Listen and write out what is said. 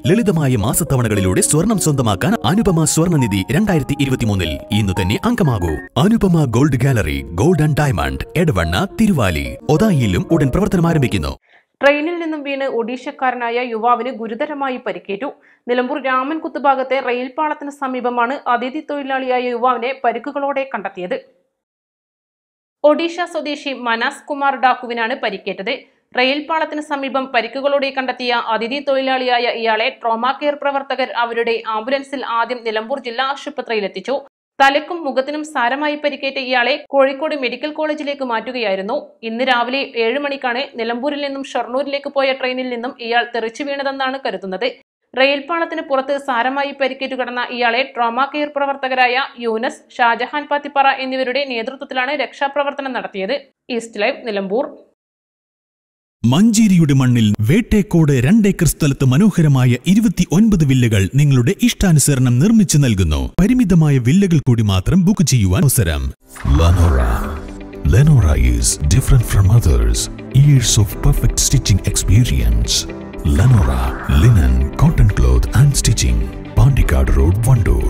ലളിതമായ മാസത്തവണകളിലൂടെ സ്വർണം സ്വന്തമാക്കാൻ അനുപമ സ്വർണ്ണനിധി രണ്ടായിരത്തി ഇരുപത്തിമൂന്നിൽ ഇന്ന് തന്നെ അംഗമാകൂ Anupama gold gallery gold and diamond Edavanna Thiruvali ഒതായിയിലും ഉടൻ പ്രവർത്തനം ആരംഭിക്കുന്നു ട്രെയിനിൽ നിന്നും വീണ് ഒഡീഷക്കാരനായ യുവാവിന് ഗുരുതരമായി പരിക്കേറ്റു നിലമ്പൂർ രാമൻകുത്ത് ഭാഗത്തെ റെയിൽ പാളത്തിന് സമീപമാണ് അതിഥി തൊഴിലാളിയായ യുവാവിനെ പരിക്കുകളോടെ കണ്ടെത്തിയത് ഒഡീഷ സ്വദേശി മനാസ് കുമാർ ഡാക്കുവിനാണ് പരിക്കേറ്റത് റെയിൽ പാളത്തിന് സമീപം പരിക്കുകളോടെ കണ്ടെത്തിയ അതിഥി തൊഴിലാളിയായ ഇയാളെ ട്രോമാ കെയർ പ്രവർത്തകർ അവരുടെ ആംബുലൻസിൽ ആദ്യം നിലമ്പൂർ ജില്ലാ ആശുപത്രിയിൽ എത്തിച്ചു തലക്കും മുഖത്തിനും സാരമായി പരിക്കേറ്റ ഇയാളെ കോഴിക്കോട് മെഡിക്കൽ കോളേജിലേക്ക് മാറ്റുകയായിരുന്നു ഇന്ന് രാവിലെ ഏഴ് മണിക്കാണ് നിലമ്പൂരിൽ നിന്നും ഷൊർണൂരിലേക്ക് പോയ ട്രെയിനിൽ നിന്നും ഇയാൾ തെറിച്ചു വീണതെന്നാണ് കരുതുന്നത് റെയിൽ പാളത്തിന് പുറത്ത് സാരമായി പരിക്കേറ്റു കിടന്ന ഇയാളെ ട്രോമാ കെയർ പ്രവർത്തകരായ യൂനസ് ഷാജഹാൻ പാത്തിപ്പറ എന്നിവരുടെ നേതൃത്വത്തിലാണ് രക്ഷാപ്രവർത്തനം നടത്തിയത് ഈസ്റ്റ് ലൈവ് നിലമ്പൂർ മഞ്ചേരിയുടെ മണ്ണിൽ വേട്ടേക്കോട് രണ്ടേക്കർ സ്ഥലത്ത് മനോഹരമായ ഇരുപത്തി ഒൻപത് വില്ലകൾ നിങ്ങളുടെ ഇഷ്ടാനുസരണം നിർമ്മിച്ചു നൽകുന്നു പരിമിതമായ വില്ലകൾ കൂടി മാത്രം ബുക്ക് ചെയ്യുവാൻ അവസരം Lenora. Lenora is different from others. Years of perfect stitching experience. Lenora linen, cotton cloth and stitching. Pandikad Road, Vandoor.